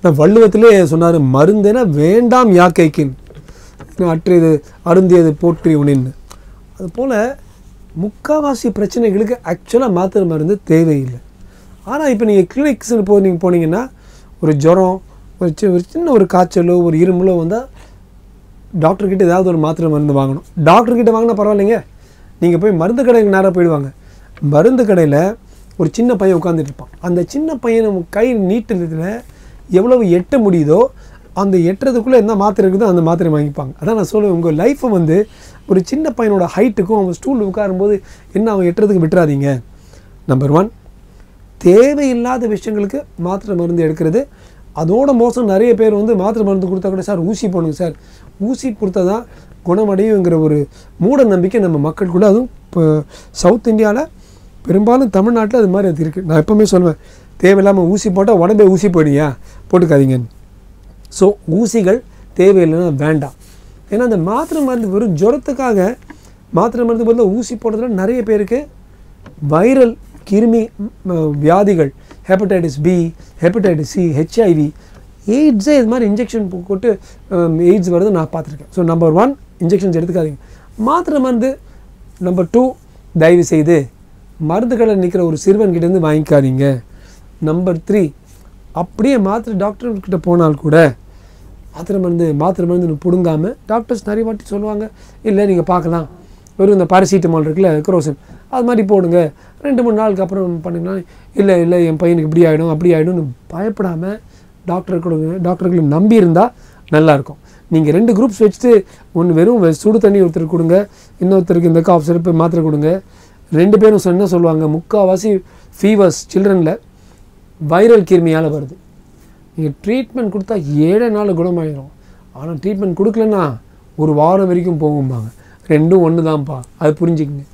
நான் வள்ளுவத்திலே சொன்னார் மருந்தென வேண்டாம் யாக்கைக்கின் அற்றியது அருந்தியது போற்றி உனின்னு அதுபோல் முக்காவாசி பிரச்சனைகளுக்கு ஆக்சுவலாக மாத்திரை மருந்து தேவையில்லை ஆனால் இப்போ நீங்கள் கிளினிக்ஸ்னு போ நீங்கள் போனீங்கன்னா ஒரு ஜுரம் ஒரு சி ஒரு சின்ன ஒரு காய்ச்சலோ ஒரு இருமலோ வந்தால் டாக்டர்கிட்ட ஏதாவது ஒரு மாத்திரை மருந்து வாங்கணும் டாக்டர்கிட்ட வாங்கினா பரவாயில்லைங்க நீங்கள் போய் மருந்து கடைக்கு நேராக போயிடுவாங்க மருந்து கடையில் ஒரு சின்ன பையன் உட்காந்துட்டு இருப்பான் அந்த சின்ன பையன் நம்ம கை நீட்டுறதுல எவ்வளவு எட்ட முடியுதோ அந்த எட்டுறதுக்குள்ளே என்ன மாத்திரை இருக்குதோ அந்த மாத்திரை வாங்கிப்பாங்க அதான் நான் சொல்லுவேன் உங்கள் லைஃப்பை வந்து ஒரு சின்ன பையனோட ஹைட்டுக்கும் அவன் ஸ்டூல் உட்காரும்போது என்ன அவன் எட்டுறதுக்கு விட்டுறாதீங்க நம்பர் ஒன் தேவையில்லாத விஷயங்களுக்கு மாத்திரை மருந்து எடுக்கிறது அதோட மோசம் நிறைய பேர் வந்து மாத்திரை மருந்து கொடுத்தா கூட சார் ஊசி போடுங்க சார் ஊசி கொடுத்தா தான் குணமடையுங்கிற ஒரு மூட நம்பிக்கை நம்ம மக்களுக்குள்ள அதுவும் இப்போ சவுத் இந்தியாவில் பெரும்பாலும் தமிழ்நாட்டில் அது மாதிரி அது இருக்குது நான் எப்போவுமே சொல்லுவேன் தேவையில்லாமல் ஊசி போட்டால் உடம்பே ஊசி போயிடுங்க போட்டுக்காதீங்கன்னு ஸோ ஊசிகள் தேவையில்லைன்னா வேண்டாம் ஏன்னா அந்த மாத்திரை மருந்து வெறும் ஜுரத்துக்காக மாத்திரை மருந்து பதிலாக ஊசி போடுறதுல நிறைய பேருக்கு வைரல் கிருமி ம், வியாதிகள் hepatitis B hepatitis C HIV எய்ட்ஸே இது மாதிரி இன்ஜெக்ஷன் போட்டு எய்ட்ஸ் வருது நான் பார்த்துருக்கேன் ஸோ நம்பர் ஒன் இன்ஜெக்ஷன்ஸ் எடுத்துக்காதீங்க மாத்திரை மருந்து நம்பர் டூ தயவு செய்து மருந்து கடை நிற்கிற ஒரு சிறுவன்கிட்டேருந்து வாங்கிக்காதீங்க நம்பர் த்ரீ அப்படியே மாத்திரை டாக்டர் கிட்ட போனால் கூட மாத்திரை மருந்து மாத்திரை மருந்து பிடுங்காமல் டாக்டர்ஸ் நிறைய வாட்டி சொல்லுவாங்க இல்லை நீங்கள் பார்க்கலாம் வெறும் இந்த பாரசிட்டமால் இருக்குல்ல குரோசன் அது மாதிரி போடுங்க ரெண்டு மூணு நாளுக்கு அப்புறம் பண்ணிங்கன்னா இல்லை இல்லை என் பையனுக்கு இப்படி ஆகிடும் அப்படி ஆகிடும்னு பயப்படாமல் டாக்டர் கொடுங்க டாக்டர்களை நம்பி இருந்தால் நல்லாயிருக்கும் நீங்கள் ரெண்டு குரூப்ஸ் வச்சுட்டு ஒன்று வெறும் வெ- சுடு தண்ணி ஒருத்தருக்கு கொடுங்க இன்னொருத்தருக்கு இந்த காஃப் சிறப்பு மாத்திரை கொடுங்க ரெண்டு பேரும் சொன்ன சொல்லுவாங்க முக்கால்வாசி ஃபீவர்ஸ் சில்ட்ரனில் வைரல் கிருமியால் வருது நீங்கள் ட்ரீட்மெண்ட் கொடுத்தா ஏழை நாள் குணமாயிடும் ஆனால் ட்ரீட்மெண்ட் கொடுக்கலன்னா ஒரு வாரம் வரைக்கும் போகும்பாங்க ரெண்டும் ஒன்று தான்ப்பா அது புரிஞ்சுக்கங்க